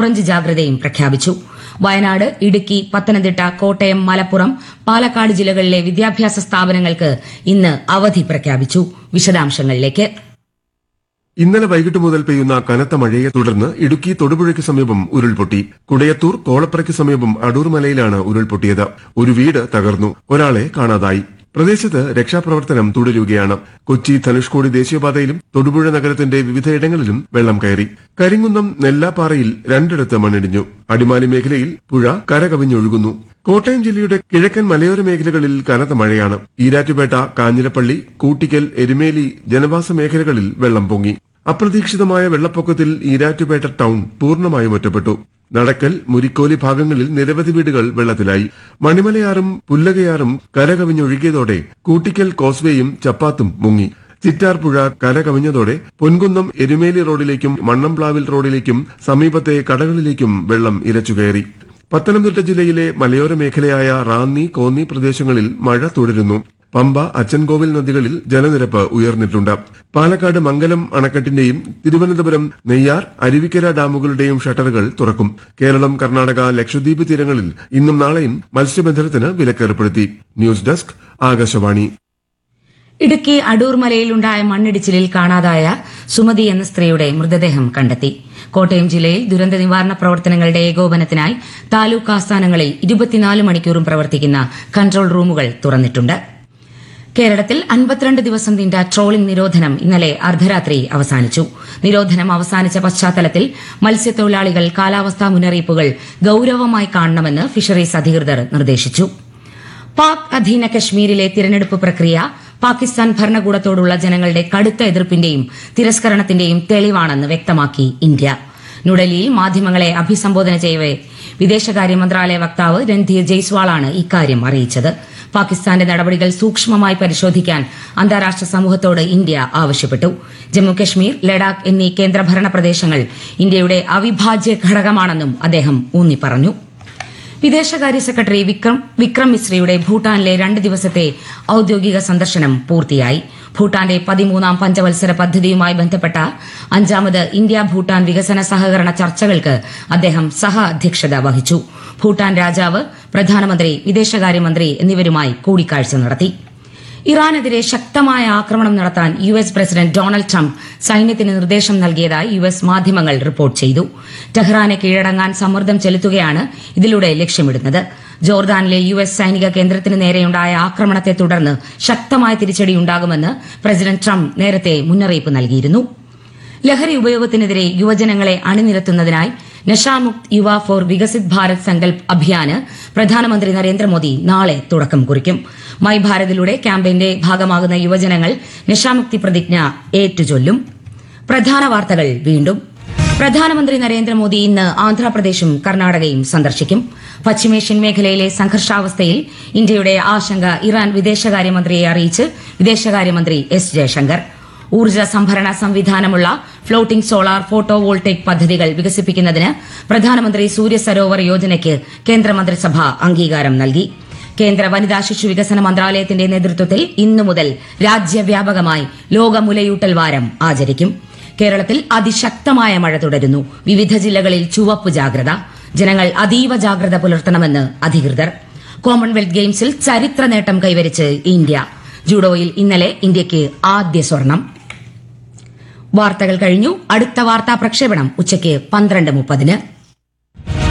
orange ജാഗ്രതയും പ്രഖ്യാപിച്ചു വയനാട് ഇടുക്കി പത്തനംതിട്ട കോട്ടയം മലപ്പുറം പാലക്കാട് ജില്ലകളിലെ വിദ്യാഭ്യാസ സ്ഥാപനങ്ങൾക്ക് ഇന്ന് അവധി പ്രഖ്യാപിച്ചു വിശദാംശങ്ങളിലേക്ക് ഇന്നലെ വൈകിട്ട് മുതൽ പെയ്യുന്ന കനത്ത മഴയെ തുടർന്ന് ഇടുക്കി തൊടുപുഴയ്ക്ക് സമീപം ഉരുൾപൊട്ടി കുടയത്തൂർ കോളപ്പുറയ്ക്ക് സമീപം അടൂർ മലയിലാണ് ഉരുൾപൊട്ടിയത് ഒരു വീട് തകർന്നു ഒരാളെ കാണാതായി പ്രദേശത്ത് രക്ഷാപ്രവർത്തനം തുടരുകയാണ് കൊച്ചി ധനുഷ്കോടി ദേശീയപാതയിലും തൊടുപുഴ നഗരത്തിന്റെ വിവിധയിടങ്ങളിലും വെള്ളം കയറി കരിങ്കുന്നം നെല്ലാപ്പാറയിൽ രണ്ടിടത്ത് മണ്ണിടിഞ്ഞു അടിമാലി മേഖലയിൽ പുഴ കരകവിഞ്ഞൊഴുകുന്നു കോട്ടയം ജില്ലയുടെ കിഴക്കൻ മലയോര മേഖലകളിൽ കനത്ത മഴയാണ് ഈരാറ്റുപേട്ട കാഞ്ഞിരപ്പള്ളി കൂട്ടിക്കൽ എരുമേലി ജനവാസ മേഖലകളിൽ വെള്ളം പൊങ്ങി അപ്രതീക്ഷിതമായ വെള്ളപ്പൊക്കത്തിൽ ഈരാറ്റുപേട്ട ടൗൺ പൂർണ്ണമായും ഒറ്റപ്പെട്ടു നടക്കൽ മുരിക്കോലി ഭാഗങ്ങളിൽ നിരവധി വീടുകൾ വെള്ളത്തിലായി മണിമലയാറും പുല്ലകയാറും കരകവിഞ്ഞൊഴുകിയതോടെ കൂട്ടിക്കൽ കോസ്വേയും ചപ്പാത്തും മുങ്ങി ചിറ്റാർ പുഴ കരകവിഞ്ഞതോടെ പൊൻകുന്നം എരുമേലി റോഡിലേക്കും മണ്ണംപ്ലാവിൽ റോഡിലേക്കും സമീപത്തെ കടകളിലേക്കും വെള്ളം ഇരച്ചുകയറി പത്തനംതിട്ട ജില്ലയിലെ മലയോര മേഖലയായ റാന്നി കോന്നി പ്രദേശങ്ങളിൽ മഴ തുടരുന്നു പമ്പ അച്ചൻകോവിൽ നദികളിൽ ജലനിരപ്പ് ഉയർന്നിട്ടുണ്ട് പാലക്കാട് മംഗലം അണക്കെട്ടിന്റെയും തിരുവനന്തപുരം നെയ്യാർ അരുവിക്കര ഡാമുകളുടെയും ഷട്ടറുകൾ തുറക്കും കേരളം കർണാടക ലക്ഷദ്വീപ് തീരങ്ങളിൽ ഇന്നും നാളെയും മത്സ്യബന്ധനത്തിന് വിലക്കേർപ്പെടുത്തി ന്യൂസ് ഡെസ്ക് ആകാശവാണി ഇടുക്കി അടൂർ മലയിലുണ്ടായ മണ്ണിടിച്ചിലിൽ കാണാതായ സുമതി എന്ന സ്ത്രീയുടെ മൃതദേഹം കണ്ടെത്തി കോട്ടയം ജില്ലയിൽ ദുരന്ത നിവാരണ പ്രവർത്തനങ്ങളുടെ ഏകോപനത്തിനായി താലൂക്ക് ആസ്ഥാനങ്ങളിൽ ഇരുപത്തിനാല് മണിക്കൂറും പ്രവർത്തിക്കുന്ന കൺട്രോൾ റൂമുകൾ തുറന്നിട്ടുണ്ട് കേരളത്തിൽ അൻപത്തിരണ്ട് ദിവസം നീണ്ട ട്രോളിംഗ് നിരോധനം ഇന്നലെ അർദ്ധരാത്രി അവസാനിച്ചു നിരോധനം അവസാനിച്ച പശ്ചാത്തലത്തിൽ മത്സ്യത്തൊഴിലാളികൾ കാലാവസ്ഥാ മുന്നറിയിപ്പുകൾ ഗൌരവമായി കാണണമെന്ന് ഫിഷറീസ് അധികൃതർ നിർദ്ദേശിച്ചു പാക് അധീന കശ്മീരിലെ തിരഞ്ഞെടുപ്പ് പ്രക്രിയ പാകിസ്ഥാൻ ഭരണകൂടത്തോടുള്ള ജനങ്ങളുടെ കടുത്ത എതിർപ്പിന്റെയും തിരസ്കരണത്തിന്റെയും തെളിവാണെന്ന് വ്യക്തമാക്കി ഇന്ത്യ ന്യൂഡൽഹിയിൽ മാധ്യമങ്ങളെ അഭിസംബോധന ചെയ്യവെ വിദേശകാര്യ മന്ത്രാലയ വക്താവ് രൺധീർ ജയ്സ്വാളാണ് ഇക്കാര്യം അറിയിച്ചത് പാകിസ്ഥാന്റെ നടപടികൾ സൂക്ഷ്മമായി പരിശോധിക്കാൻ അന്താരാഷ്ട്ര സമൂഹത്തോട് ഇന്ത്യ ആവശ്യപ്പെട്ടു ജമ്മുകശ്മീർ ലഡാക്ക് എന്നീ കേന്ദ്രഭരണ പ്രദേശങ്ങൾ ഇന്ത്യയുടെ അവിഭാജ്യ ഘടകമാണെന്നും അദ്ദേഹം ഊന്നിപ്പറഞ്ഞു വിദേശകാര്യ സെക്രട്ടറി വിക്രം വിക്രം മിശ്രയുടെ ഭൂട്ടാനിലെ രണ്ട് ദിവസത്തെ ഔദ്യോഗിക സന്ദർശനം പൂർത്തിയായി ഭൂട്ടാന്റെ പതിമൂന്നാം പഞ്ചവത്സര പദ്ധതിയുമായി ബന്ധപ്പെട്ട അഞ്ചാമത് ഇന്ത്യ ഭൂട്ടാൻ വികസന സഹകരണ ചർച്ചകൾക്ക് അദ്ദേഹം സഹ അധ്യക്ഷത വഹിച്ചു ഭൂട്ടാൻ രാജാവ് പ്രധാനമന്ത്രി വിദേശകാര്യമന്ത്രി എന്നിവരുമായി കൂടിക്കാഴ്ച നടത്തി ഇറാനെതിരെ ശക്തമായ ആക്രമണം നടത്താൻ U S president Donald Trump സൈന്യത്തിന് നിർദ്ദേശം നൽകിയതായി യു എസ് മാധ്യമങ്ങൾ റിപ്പോർട്ട് ചെയ്തു ടെഹ്റാനെ കീഴടങ്ങാൻ സമ്മർദ്ദം ചെലുത്തുകയാണ് ഇതിലൂടെ ലക്ഷ്യമിടുന്നത് ജോർദാനിലെ യു എസ് സൈനിക കേന്ദ്രത്തിന് നേരെയുണ്ടായ ആക്രമണത്തെ തുടർന്ന് ശക്തമായ തിരിച്ചടിയുണ്ടാകുമെന്ന് പ്രസിഡന്റ് ട്രംപ് നേരത്തെ മുന്നറിയിപ്പ് നൽകിയിരുന്നു ലഹരി ഉപയോഗത്തിനെതിരെ യുവജനങ്ങളെ അണിനിരത്തുന്നതിനായി നഷാമുക്ത് യുവ ഫോർ വികസിത് ഭാരത് സങ്കൽപ് അഭിയാന് പ്രധാനമന്ത്രി നരേന്ദ്രമോദി നാളെ തുടക്കം കുറിക്കും മൈ ഭാരതിലൂടെ ക്യാമ്പയിന്റെ ഭാഗമാകുന്ന യുവജനങ്ങൾ നഷാമുക്തി പ്രതിജ്ഞ ഏറ്റുചൊല്ലും പ്രധാന വാർത്തകൾ വീണ്ടും പ്രധാനമന്ത്രി നരേന്ദ്രമോദി ഇന്ന് ആന്ധ്രാപ്രദേശും കർണാടകയും സന്ദർശിക്കും പശ്ചിമേഷ്യൻ മേഖലയിലെ സംഘർഷാവസ്ഥയിൽ ഇന്ത്യയുടെ ആശങ്ക ഇറാൻ വിദേശകാര്യമന്ത്രിയെ അറിയിച്ച് വിദേശകാര്യമന്ത്രി എസ് ജയശങ്കർ ഊർജ്ജ സംഭരണ സംവിധാനമുള്ള ഫ്ലോട്ടിംഗ് സോളാർ ഫോട്ടോ വോൾട്ടേക് പദ്ധതികൾ വികസിപ്പിക്കുന്നതിന് പ്രധാനമന്ത്രി സൂര്യ സരോവർ യോജനയ്ക്ക് കേന്ദ്രമന്ത്രിസഭ അംഗീകാരം നൽകി കേന്ദ്ര വനിതാ ശിശു വികസന മന്ത്രാലയത്തിന്റെ നേതൃത്വത്തിൽ ഇന്നു മുതൽ രാജ്യവ്യാപകമായി ലോക മുലയൂട്ടൽ വാരം ആചരിക്കും കേരളത്തിൽ അതിശക്തമായ മഴ തുടരുന്നു വിവിധ ജില്ലകളിൽ ചുവപ്പ് ജാഗ്രത ജനങ്ങൾ അതീവ ജാഗ്രത പുലർത്തണമെന്ന് അധികൃതർ കോമൺവെൽത്ത് ഗെയിംസിൽ ചരിത്ര നേട്ടം കൈവരിച്ച് ഇന്ത്യ ജൂഡോയിൽ ഇന്നലെ ഇന്ത്യയ്ക്ക് ആദ്യ സ്വർണം വാർത്തകൾ കഴിഞ്ഞു അടുത്ത വാർത്താ പ്രക്ഷേപണം ഉച്ചയ്ക്ക് പന്ത്രണ്ട് മുപ്പതിന്